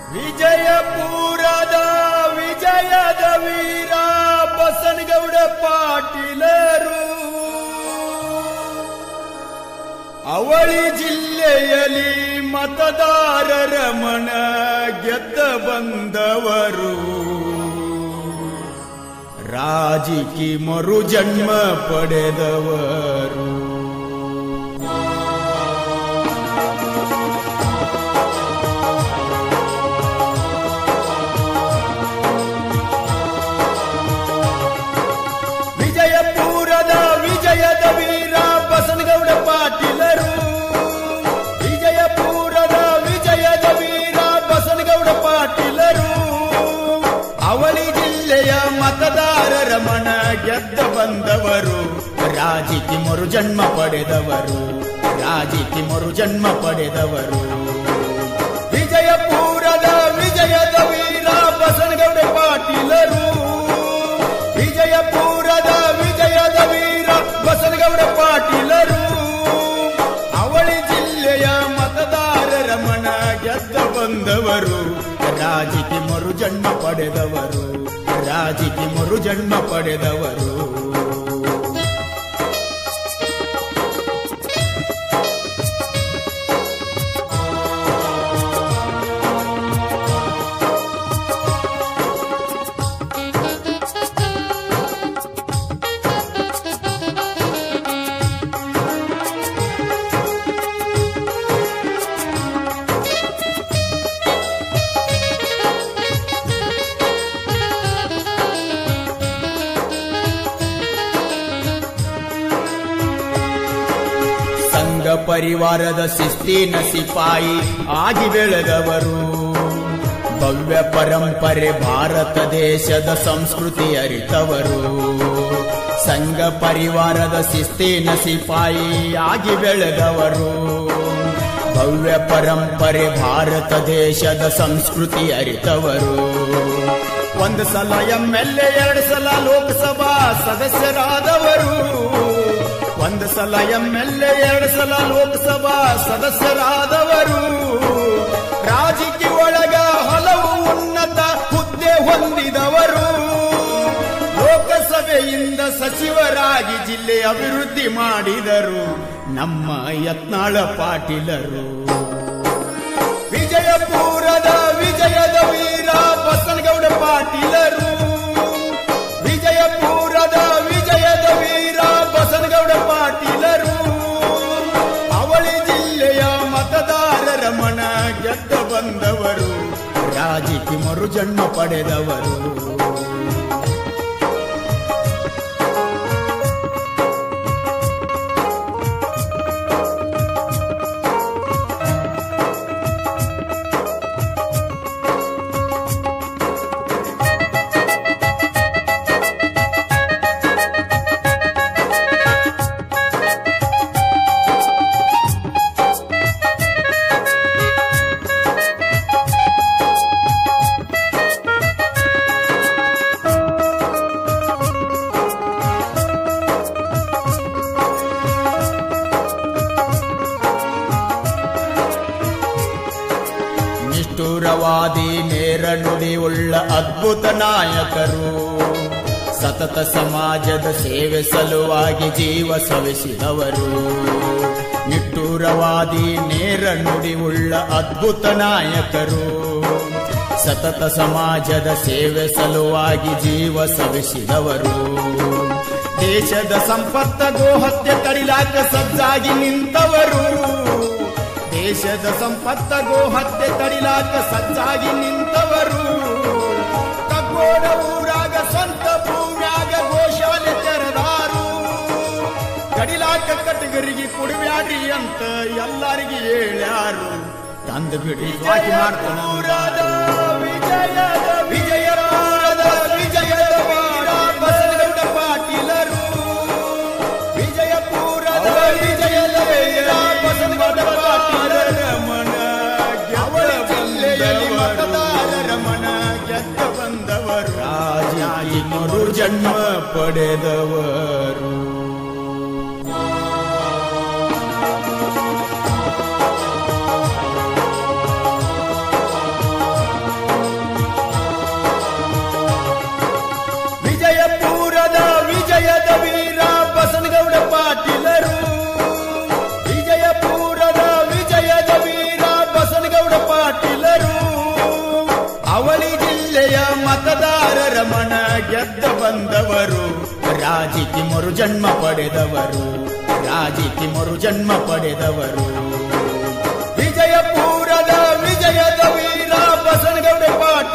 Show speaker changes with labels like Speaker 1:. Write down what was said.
Speaker 1: ವಿಜಯಪುರದ ವಿಜಯದ ವೀರ ಬಸನಗೌಡ ಪಾಟೀಲರು ಅವಳಿ ಜಿಲ್ಲೆಯಲ್ಲಿ ಮತದಾರರ ಮನ ಗೆದ್ದ ಬಂದವರು ರಾಜಕೀಯ ಮರು ಜನ್ಮ ಪಡೆದವರು ವಿಜಯಪುರದ ವಿಜಯದ ವೀರ ಬಸನಗೌಡ ಪಾಟೀಲರು ವಿಜಯಪುರದ ವಿಜಯದ ವೀರ ಬಸನಗೌಡ ಪಾಟೀಲರು ಅವಳಿ ಜಿಲ್ಲೆಯ ಮತದಾರರ ಮನ ಗೆದ್ದ ಬಂದವರು ರಾಜಕೀಯ ಮರು ಜನ್ಮ ಪಡೆದವರು ರಾಜಕೀಯ ಮರು ಜನ್ಮ ಪಡೆದವರು ವಿಜಯಪುರದ ವಿಜಯದ ವೀರ ಬಸನಗೌಡ ಪಾಟೀಲರು ವಿಜಯಪುರದ ವಿಜಯದ ವೀರ ಬಸನಗೌಡ ಪಾಟೀಲರು ಅವಳಿ ಜಿಲ್ಲೆಯ ಮತದಾರರ ಮನ ಗೆದ್ದ ಬಂದವರು ರಾಜಕೀಯ ಮರು ಜನ್ಮ ಪಡೆದವರು ರಾಜಕೀಯ ಮರು ಜನ್ಮ ಪಡೆದವರು ಸಂಘ ಪರಿವಾರದ ಶಿಸ್ತಿನ ಸಿಪಾಯಿ ಆಗಿ ಬೆಳೆದವರು ಭವ್ಯ ಪರಂಪರೆ ಭಾರತ ದೇಶದ ಸಂಸ್ಕೃತಿ ಅರಿತವರು ಸಂಘ ಪರಿವಾರದ ಶಿಸ್ತಿನ ಸಿಪಾಯಿ ಆಗಿ ಬೆಳೆದವರು ಭವ್ಯ ಪರಂಪರೆ ಭಾರತ ದೇಶದ ಸಂಸ್ಕೃತಿ ಅರಿತವರು ಒಂದು ಸಲ ಎಂಎಲ್ಎ ಎರಡು ಸಲ ಲೋಕಸಭಾ ಸದಸ್ಯರಾದವರು ಒಂದು ಸಲ ಎಂಎಲ್ಎ ಎರಡು ಸಲ ಲೋಕಸಭಾ ಸದಸ್ಯರಾದವರು ರಾಜಕೀಯ ಒಳಗ ಹಲವು ಉನ್ನತ ಹುದ್ದೆ ಹೊಂದಿದವರು ಲೋಕಸಭೆಯಿಂದ ಸಚಿವರಾಗಿ ಜಿಲ್ಲೆ ಅಭಿವೃದ್ಧಿ ಮಾಡಿದರು ನಮ್ಮ ಯತ್ನಾಳ ಪಾಟೀಲರು ವಿಜಯಪುರದ ವಿಜಯದ ವೀರ ಬಸನಗೌಡ ಪಾಟೀಲರು ವಿಜಯಪುರದ ವಿಜಯದ ವೀರ ಬಸನಗೌಡ ಪಾಟೀಲರು ಅವಳಿ ಜಿಲ್ಲೆಯ ಮತದಾರರ ಮನ ಗೆದ್ದ ಬಂದವರು ರಾಜಕೀಯ ಮರು ಜನ್ಮ ಪಡೆದವರು ನಿಷ್ಠುರವಾದಿ ನೇರ ನುಡಿ ಉಳ್ಳ ಅದ್ಭುತ ನಾಯಕರು ಸತತ ಸಮಾಜದ ಸೇವೆ ಸಲುವಾಗಿ ಜೀವ ಸವೆಸಿದವರು ನಿಷ್ಠುರವಾದಿ ನೇರ ನುಡಿ ಉಳ್ಳ ಅದ್ಭುತ ನಾಯಕರು ಸತತ ಸಮಾಜದ ಸೇವೆ ಸಲುವಾಗಿ ಜೀವ ಸವೆಸಿದವರು ದೇಶದ ಸಂಪತ್ತ ಗೋಹತ್ಯೆ ತಡಿಲಾಕ ಸಜ್ಜಾಗಿ ನಿಂತವರು ದೇಶದ ಸಂಪತ್ತ ಗೋಹತ್ಯೆ ತಡಿಲಾಕ ಸಜ್ಜಾಗಿ ನಿಂತವರು ಕಗ್ಗೋಡ ಊರಾಗ ಸ್ವಂತ ಭೂಮ್ಯಾಗ ಗೋಶಾಲೆ ತೆರೆದಾರು ಕಡಿಲಾಕ ಕಟಗರಿಗೆ ಕುಡಿಬ್ಯಾಡ್ರಿ ಅಂತ ಎಲ್ಲರಿಗೆ ಹೇಳ್ಯಾರು ತಂದು ಬಿಡಿ ಸ್ವಾತಿ ಮಾಡ್ತಾನ ವಿಜಯದ ವಿಜಯಪುರದ ವಿಜಯದ ವೀರ ಬಸನಗೌಡ ಪಾಟೀಲರು ವಿಜಯಪುರದ ವಿಜಯದ ವೀರ ಬಸನಗೌಡ ಪಾಟೀಲರ ಮನ ಅವಳ ಜಿಲ್ಲೆಯಲ್ಲಿ ಮತದಾರರ ಮನ ಗೆದ್ದ ಬಂದವರು ರಾಜಾಗಿ ಮರು ಜನ್ಮ ಪಡೆದವರು ಬಂದವರು ರಾಜಿತಿ ಮರು ಜನ್ಮ ಪಡೆದವರು ರಾಜಿತಿ ಮರು ಜನ್ಮ ಪಡೆದವರು ವಿಜಯಪುರದ ವಿಜಯದ ವೀರ ಬಸನಗೌಡ ಪಾಟೀಲ್